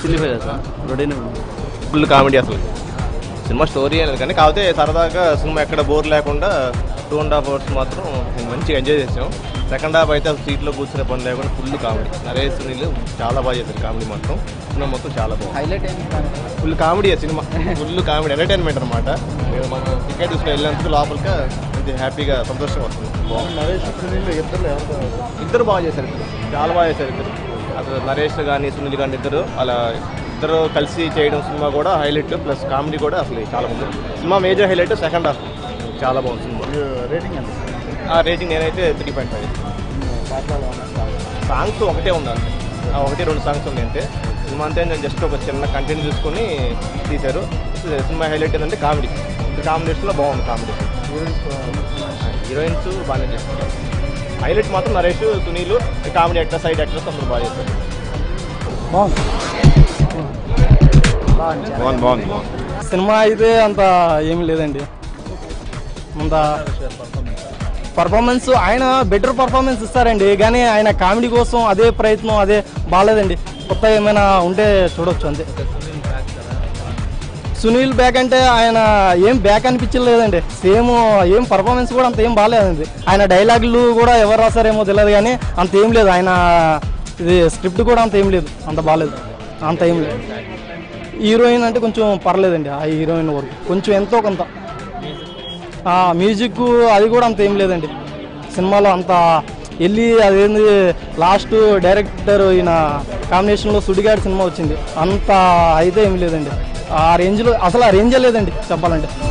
సిల్లిఫై sir రొడీనే ఉంది full comedy అసలు సినిమా స్టోరీ అనేది కానీ కాకపోతే సరదాగా సినిమా ఎక్కడ బోర్ లేకుండా టూ అండ్ హాఫ్ అవర్స్ మాత్రం మంచిగా ఎంజాయ్ చేసాం సెకండ్ హాఫ్ అయితే అసలు సీట్లో కూర్చునే పని లేకుండా ఫుల్ కామెడీ నరేష్ సునీల్ చాలా బాగా చేశారు కామెడీ మాత్రం సినిమా మొత్తం చాలా బాగుంది హైలైట్ ఏంటి ఫుల్ కామెడీ సినిమా ఫుల్ కామెడీ ఎంటర్టైన్మెంట్ అనమాట మనం టికెట్ తీసుకుని వెళ్ళినందుకు లోపలికి కొంచెం హ్యాపీగా సంతోషంగా వస్తుంది ఇద్దరు బాగా చేశారు ఇద్దరు చాలా బాగా చేశారు ఇద్దరు అసలు నరేష్ కానీ సునీల్ కానీ ఇద్దరు అలా ఇద్దరు కలిసి చేయడం సినిమా కూడా హైలైట్ ప్లస్ కామెడీ కూడా అసలు చాలా బాగుంది సినిమా మేజర్ హైలైట్ సెకండ్ హాఫ్ చాలా బాగుంది సినిమా రేటింగ్ ఎంత ఆ రేటింగ్ నేనైతే త్రీ పాయింట్ ఫైవ్ సాంగ్స్ ఒకటే ఉంది అంతే ఆ ఒకటి రెండు సాంగ్స్ ఉన్నాయి అంతే సినిమా అంతే నేను జస్ట్ ఒక చిన్న కంటెంట్ చూసుకొని తీశారు సినిమా హైలైట్ ఏంటంటే కామెడీ కాంబినేషన్లో బాగుంది కామెడీ హీరోయిన్స్ బాగానే చేస్తారు హైలైట్ మాత్రం Naresh Sunil comedy actor side actors అందరూ బాగా చేస్తారు బాగుంది బాగుంది బాగుంది సినిమా అయితే అంత ఏమి లేదండి అంత పర్ఫార్మెన్స్ ఆయన బెటర్ పర్ఫార్మెన్స్ ఇస్తారండి కానీ ఆయన కామెడీ కోసం అదే ప్రయత్నం అదే బాగాలేదండి కొత్త ఏమైనా ఉంటే చూడొచ్చు అంతే సునీల్ బ్యాక్ అంటే ఆయన ఏం బ్యాక్ అనిపించలేదండి సేమ్ ఏం పర్ఫార్మెన్స్ కూడా అంత ఏం బాగాలేదండి ఆయన డైలాగులు కూడా ఎవరు రాశారేమో తెలియదు కానీ అంత ఏం లేదు ఆయన ఇది స్క్రిప్ట్ కూడా అంత ఏం లేదు అంత బాగాలేదు అంత ఏం లేదు హీరోయిన్ అంటే కొంచెం పర్లేదండి ఆ హీరోయిన్ వరకు కొంచెం ఎంతో కొంత ఆ, మ్యూజిక్ అది కూడా అంత ఏం లేదండి సినిమాలో అంత వెళ్ళి అదేంది లాస్ట్ డైరెక్టర్ ఈయన కాంబినేషన్లో సుడిగాడి సినిమా వచ్చింది అంత అయితే ఏం లేదండి ఆ రేంజ్లో అసలు ఆ రేంజే లేదండి చెప్పాలంటే